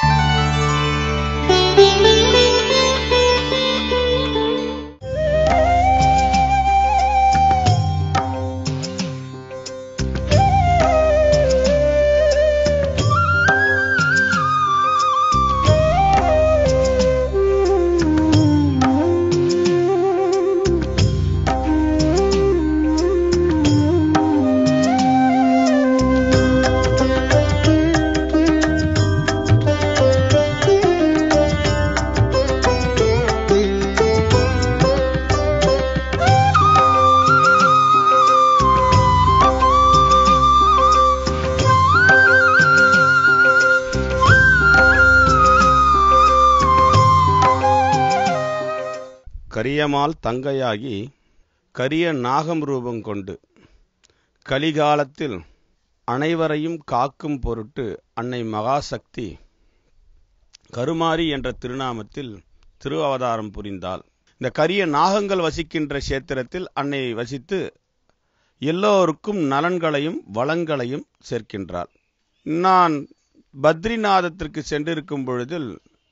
கரியமால் தங்கையாகி கரிய நாகம் ரூபம் கொண்டு கலிகாலத்தில் அனைவரையும் காக்கும் பொருட்டு அன்னை மகாசக்தி கருமாரி என்ற திருநாமத்தில் திரு அவதாரம் புரிந்தாள் இந்த கரிய நாகங்கள் வசிக்கின்ற கஷேத்திரத்தில் அன்னை வசித்து எல்லோருக்கும் நலன்களையும் வளங்களையும் சேர்க்கின்றாள் நான் பத்ரிநாதத்திற்கு சென்றிருக்கும் பொழுதில்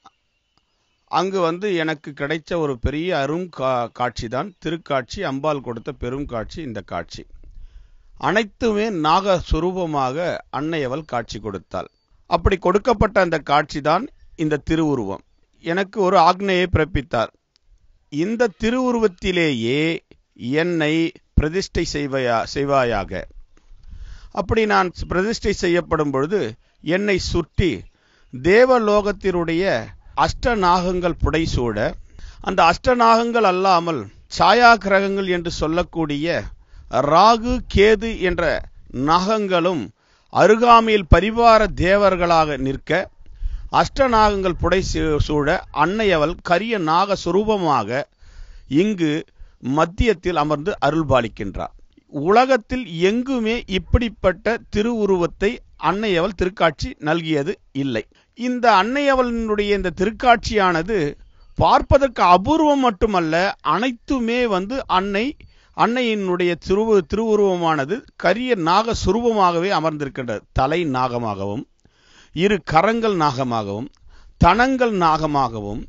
அங்கு வந்து எனக்கு கிடைச்ச ஒரு பெரிய அரும் கா காட்சி தான் திருக்காட்சி அம்பாள் கொடுத்த பெரும் காட்சி இந்த காட்சி அனைத்துமே நாக சுரூபமாக அன்னையவள் காட்சி கொடுத்தாள் அப்படி கொடுக்கப்பட்ட அந்த காட்சி தான் இந்த திருவுருவம் எனக்கு ஒரு ஆக்னையை பிறப்பித்தார் இந்த திருவுருவத்திலேயே என்னை பிரதிஷ்டை செய்வையா செய்வாயாக அப்படி நான் பிரதிஷ்டை செய்யப்படும் பொழுது என்னை சுற்றி தேவலோகத்தினுடைய அஷ்டநாகங்கள் புடைசூட அந்த அஷ்டநாகங்கள் அல்லாமல் சாயா கிரகங்கள் என்று சொல்லக்கூடிய ராகு கேது என்ற நாகங்களும் அருகாமையில் பரிவார தேவர்களாக நிற்க அஷ்டநாகங்கள் புடை சூழ அன்னையவள் கரிய நாக சுரூபமாக இங்கு மத்தியத்தில் அமர்ந்து அருள்பாலிக்கின்றார் உலகத்தில் எங்குமே இப்படிப்பட்ட திருவுருவத்தை அன்னையவள் திருக்காட்சி நல்கியது இல்லை இந்த அன்னையவளினுடைய இந்த திருக்காட்சியானது பார்ப்பதற்கு அபூர்வம் மட்டுமல்ல அனைத்துமே வந்து அன்னை அன்னையினுடைய திருவு திருவுருவமானது கரிய நாக சுரூபமாகவே அமர்ந்திருக்கின்றது தலை நாகமாகவும் இரு கரங்கள் நாகமாகவும் தனங்கள் நாகமாகவும்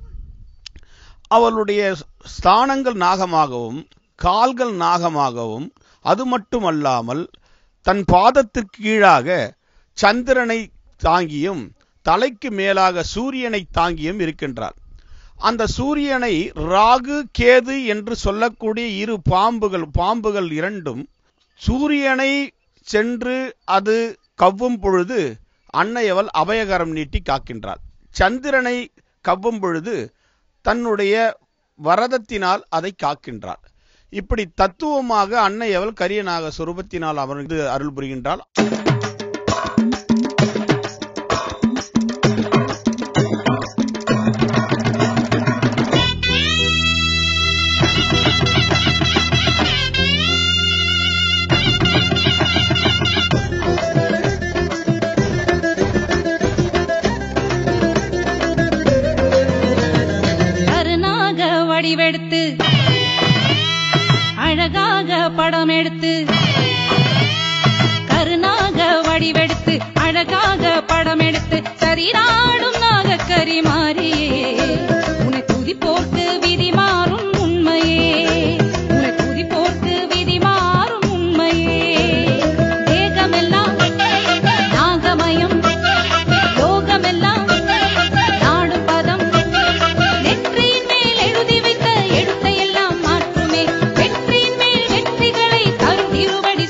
அவளுடைய ஸ்தானங்கள் நாகமாகவும் கால்கள் நாகமாகவும் அது மட்டுமல்லாமல் தன் பாதத்திற்கு கீழாக சந்திரனை தாங்கியும் தலைக்கு மேலாக சூரியனை தாங்கியும் இருக்கின்றார் அந்த சூரியனை ராகு கேது என்று சொல்லக்கூடிய இரு பாம்புகள் பாம்புகள் இரண்டும் சூரியனை சென்று அது கவ்வும் பொழுது அன்னையவள் அபயகரம் நீட்டி காக்கின்றாள் சந்திரனை கவ்வும் பொழுது தன்னுடைய வரதத்தினால் அதை காக்கின்றாள் இப்படி தத்துவமாக அன்னையவள் கரியநாக சுரூபத்தினால் அமர்ந்து அருள் புரிகின்றாள் கருநாக வடிவெடுத்து அழகாக படம் எடுத்து கருநாக வடிவெடுத்து அழகாக படம் எடுத்து சரிநாடும் நாகக்கரி மாறியே உன்னை துதி போர்த்து விதி மாறும் உண்மையே உன்னை துதி போர்த்து விதி மாறும் உண்மையே தேகமெல்லாம் நாகமயம் லோகமெல்லாம் நாடும் பதம் நெற்றியின் மேல் எழுதி வைத்த எழுத்தை எல்லாம் மாற்றுமே வெற்றியின் மேல் வெற்றிகளை தரும் திருவடி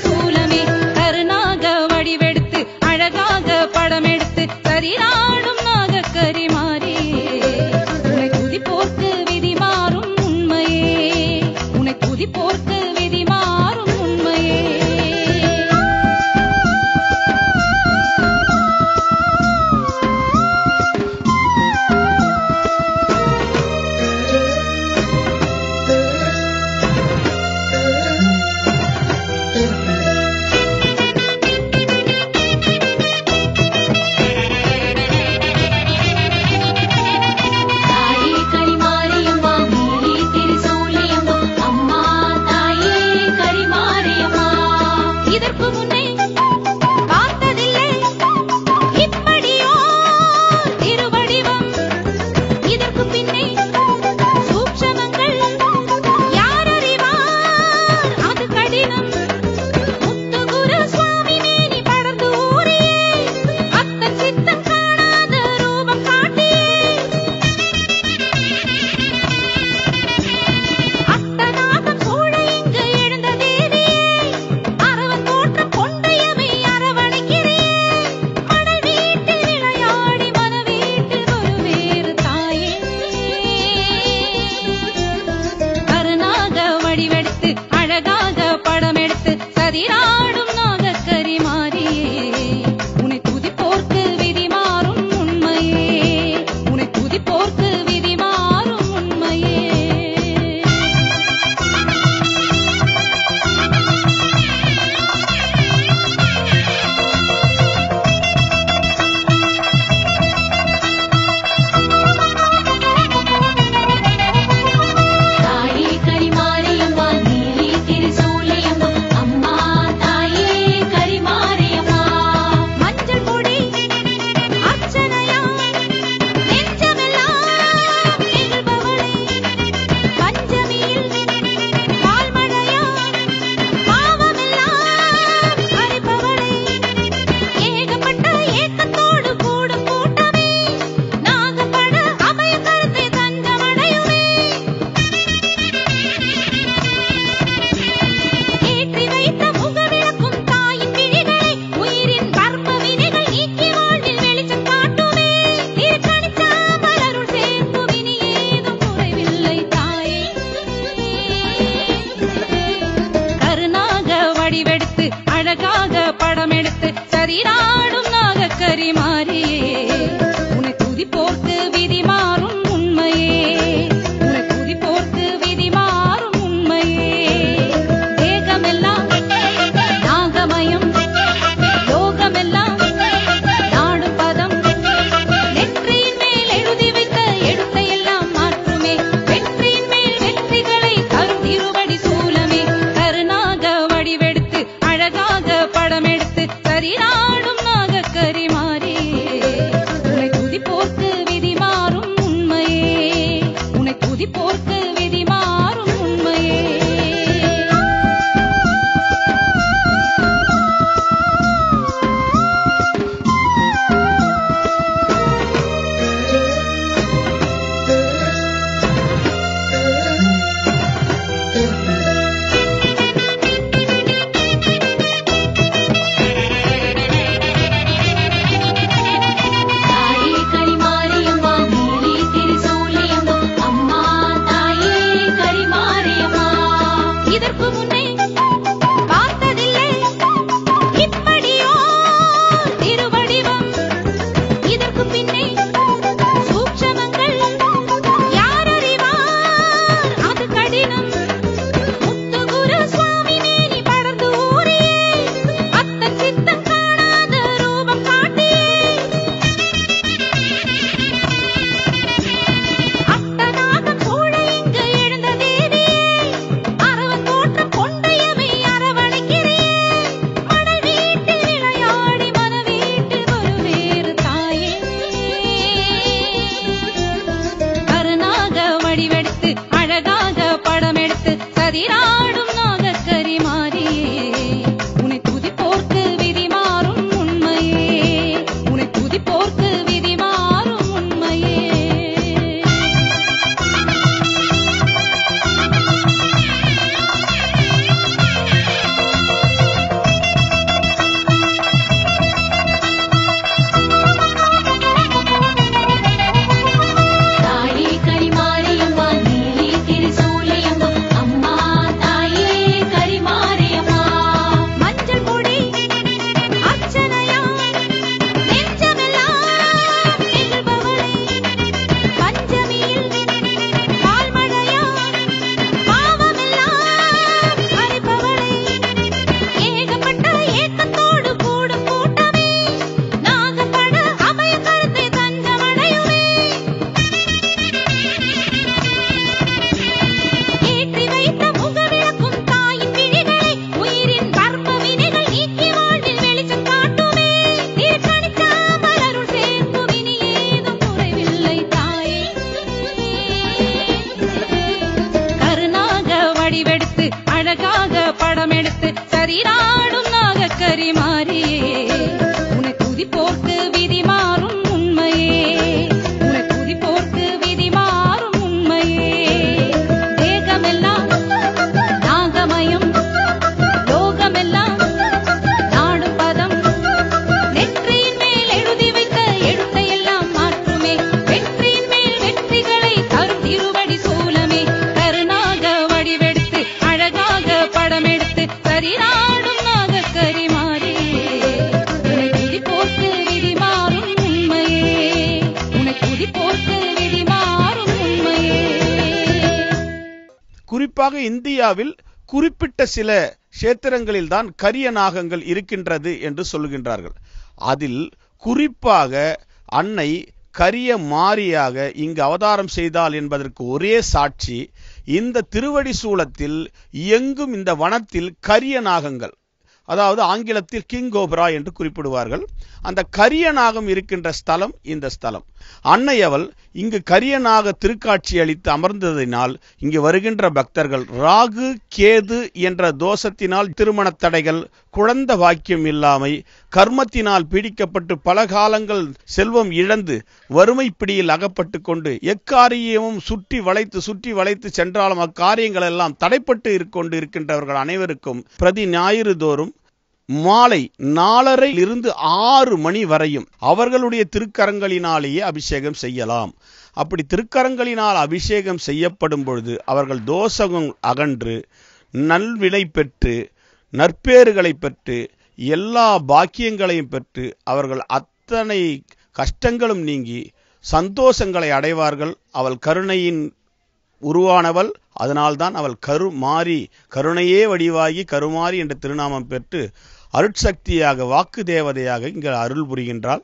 குறிப்பாக இந்தியாவில் குறிப்பிட்ட சில கஷேத்திரங்களில் தான் கரிய நாகங்கள் இருக்கின்றது என்று சொல்கின்றார்கள் அதில் குறிப்பாக அன்னை கரிய மாரியாக இங்கு அவதாரம் செய்தால் என்பதற்கு ஒரே சாட்சி இந்த திருவடி சூலத்தில் எங்கும் இந்த வனத்தில் கரிய நாகங்கள் அதாவது ஆங்கிலத்தில் கிங் கோப்ரா என்று குறிப்பிடுவார்கள் அந்த கரிய நாகம் இருக்கின்ற ஸ்தலம் இந்த ஸ்தலம் அன்னை அவள் இங்கு கரிய நாக திருக்காட்சி அளித்து அமர்ந்ததினால் இங்கு வருகின்ற பக்தர்கள் ராகு கேது என்ற தோஷத்தினால் திருமணத் தடைகள் குழந்த வாக்கியம் இல்லாமை கர்மத்தினால் பீடிக்கப்பட்டு பல காலங்கள் செல்வம் இழந்து வறுமை பிடியில் அகப்பட்டு கொண்டு எக்காரியமும் சுற்றி வளைத்து சுற்றி வளைத்து சென்றாலும் அக்காரியங்கள் எல்லாம் தடைப்பட்டு கொண்டு இருக்கின்றவர்கள் அனைவருக்கும் பிரதி ஞாயிறு தோறும் மாலை நாலரை இருந்து ஆறு மணி வரையும் அவர்களுடைய திருக்கரங்களினாலேயே அபிஷேகம் செய்யலாம் அப்படி திருக்கரங்களினால் அபிஷேகம் செய்யப்படும் பொழுது அவர்கள் தோஷகம் அகன்று நல்வினை பெற்று நற்பேறுகளை பெற்று எல்லா பாக்கியங்களையும் பெற்று அவர்கள் அத்தனை கஷ்டங்களும் நீங்கி சந்தோஷங்களை அடைவார்கள் அவள் கருணையின் உருவானவள் அதனால்தான் அவள் கரு மாறி கருணையே வடிவாகி கருமாறி என்ற திருநாமம் பெற்று அருட்சக்தியாக வாக்கு தேவதையாக இங்கு அருள் புரிகின்றாள்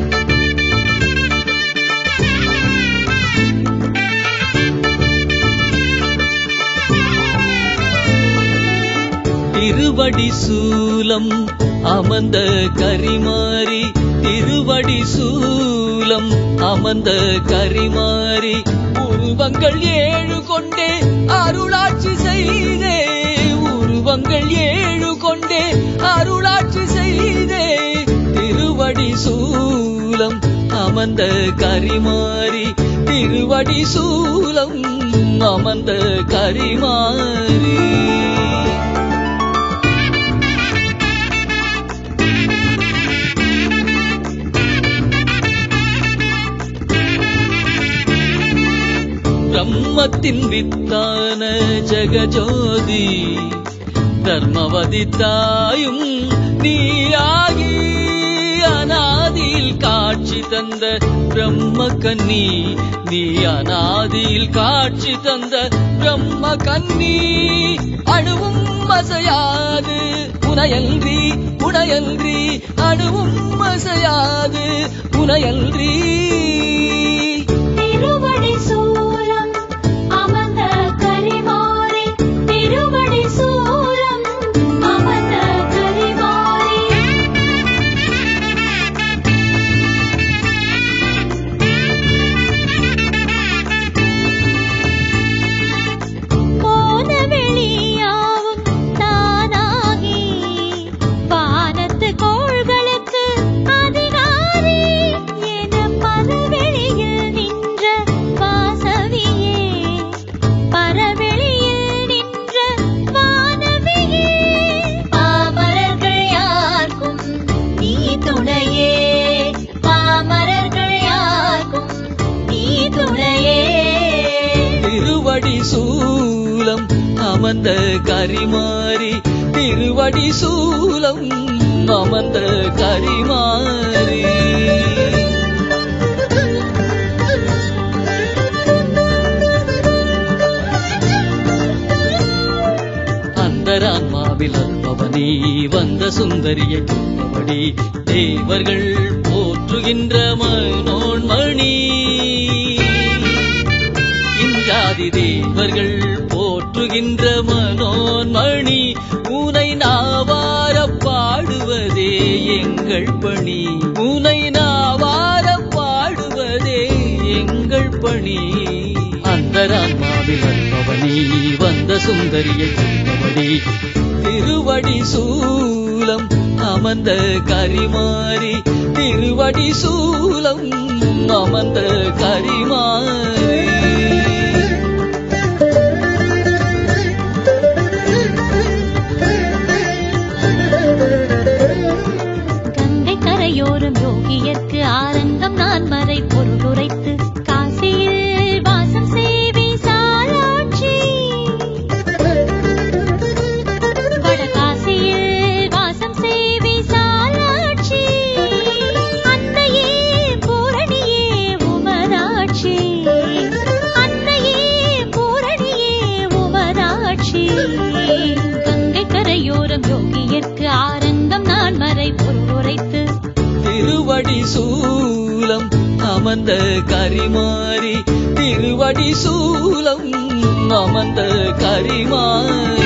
திருவடி சூலம் அமர்ந்த கரிமாறி திருவடி சூலம் அமர்ந்த கரிமாறி உருவங்கள் ஏழு கொண்டே அருளாட்சி செய்தே உருவங்கள் ஏழு கொண்டே அருளாட்சி செய்தே திருவடி சூலம் அமர்ந்த கரிமாறி திருவடி சூலம் அமர்ந்த கரிமாறி பிரம்மத்தின் வித்தான ஜெகஜோதி தர்மவதி தாயும் நீயாகி அநாதியில் காட்சி தந்த பிரம்ம கன்னி நீ அநாதியில் காட்சி தந்த பிரம்ம கன்னி அணுவும் அசையாது உனையன்றி உனையன்றி அணுவும் அசையாது உனையன்றி திருவடி சூலம் அமர்ந்த கரிமாறி திருவடி சூலம் அமர்ந்த கரிமாறி போன வெளியாவும் தானாகி வானத்து கோள்களுக்கு அதிகாரி என பரவெளியில் நின்ற வாசவியே பரவெளியில் நின்ற வானவியே பாமரர்கள் யாருக்கும் நீ துணையே பாமரர்கள் யாருக்கும் நீ துணையே திருவடி சூலம் அமர்ந்த கரிமாறி திருவடி சூலம் அமர்ந்த கரிமாறி அந்தரான்மாவில் அற்பவனி வந்த சுந்தரிய சொன்னபடி தேவர்கள் போற்றுகின்ற மனோன்மணி இஞ்சாதி தேவர்கள் போற்றுகின்ற மனோன்மணி உனை நாவார பாடுவதே எங்கள் பணி உனை நாவார பாடுவதே எங்கள் பணி அந்தரான்மாவில் அன்பவனி வந்த சுந்தரிய சொன்னபடி திருவடி சூலம் அமர்ந்த கரிமாறி திருவடி சூலம் அமர்ந்த கரிமாறி கங்கை கரையோரம் யோகியர்க்கு ஆனந்தம் நான் மறை பொருளுரைத்து காசியில் வாசம் செய்வி சாலாட்சி வடகாசியில் வாசம் செய்வி சாலாட்சி அன்னையே பூரணியே உமராட்சி அமர்ந்த கரிமாறி திருவடி சூலம் அமர்ந்த கரிமாறி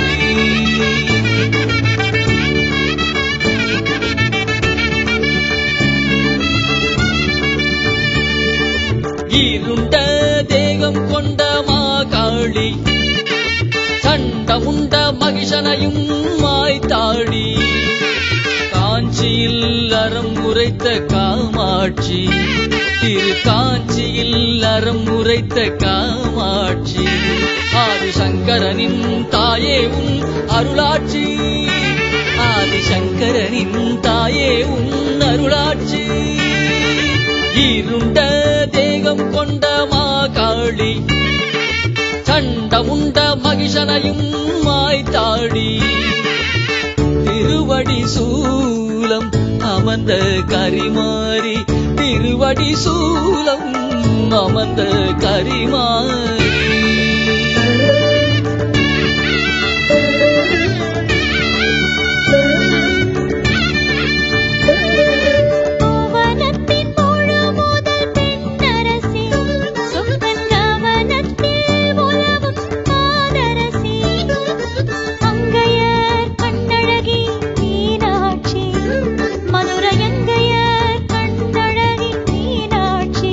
இருண்ட தேகம் கொண்ட மாகாளி சண்டமுண்ட மகிஷனையும் மாய்த்தாடி காஞ்சியில் அறம் உரைத்த காமாட்சி திரு காஞ்சியில் அறம் உரைத்த காமாட்சி ஆதிசங்கரனின் தாயே உன் அருளாட்சி ஆதிசங்கரனின் தாயே உன் அருளாட்சி இருண்ட தேகம் கொண்ட மாகாளி சண்டமுண்ட மகிஷனையும் மாய்த்தாடி திருவடி சூலம் அமர்ந்த கரிமாறி திருவடி சூலம் அமர்ந்த கரிமாறி கோவணத்தின் முழு முதல் பெண்ணரசி சொக்கன் கவனத்தில் உலவும் மாதரசி மங்கையர் கண்ணழகி மீனாட்சி மதுரையங்கையர் கண்ணழகி மீனாட்சி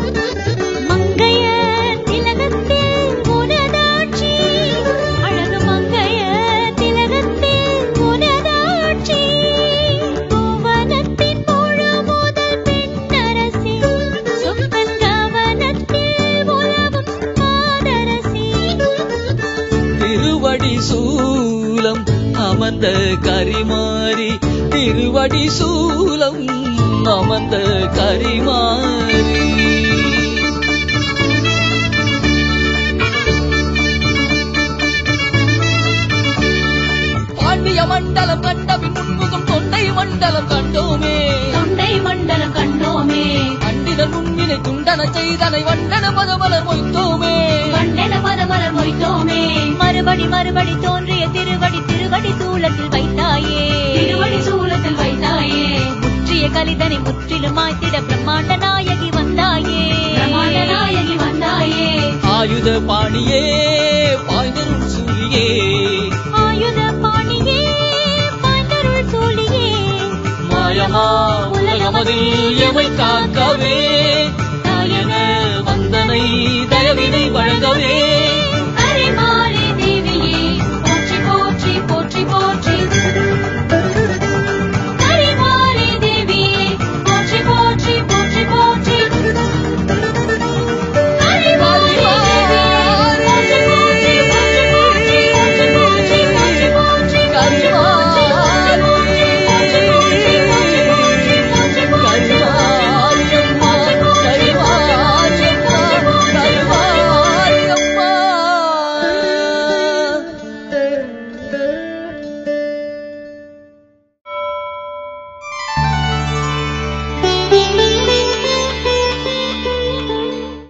மங்கையர் திலகத்தில் உனதாட்சி அழகு மங்கையர் திலகத்தில் உனதாட்சி கோவணத்தின் முழு முதல் பெண்ணரசி சொக்கன் கவனத்தில் உலவும் மாதரசி திருவடி சூலம் அமர்ந்த கரிமாறி திருவடி சூலம் அமர்ந்த கரிமாறி பாண்டிய மண்டலம் கண்ட பின் முன்முகம் தொண்டை மண்டலம் கண்டோமே தொண்டை மண்டலம் கண்டோமே அண்டித நுண்ணினை துண்டன செய்தனை வண்டன பதமலர் மொய்த்தோமே மண்டல மரமலர் மொய்த்தோமே மறுபடி மறுபடி தோன்றிய திருவடி திருவடி சூலத்தில் வைத்தாயே திருவடி சூலத்தில் வைத்தாயே முற்றிய கலிதனை முற்றிலும் மாய்த்திட பிரம்மாண்ட நாயகி வந்தாயே பிரமாண்ட நாயகி வந்தாயே ஆயுத பாணியே பாய்ந்தருள் சூரியே ஆயுத பாணியே பாய்ந்தருள் சூழியே மாயமா உலகமதில் எமை காக்கவே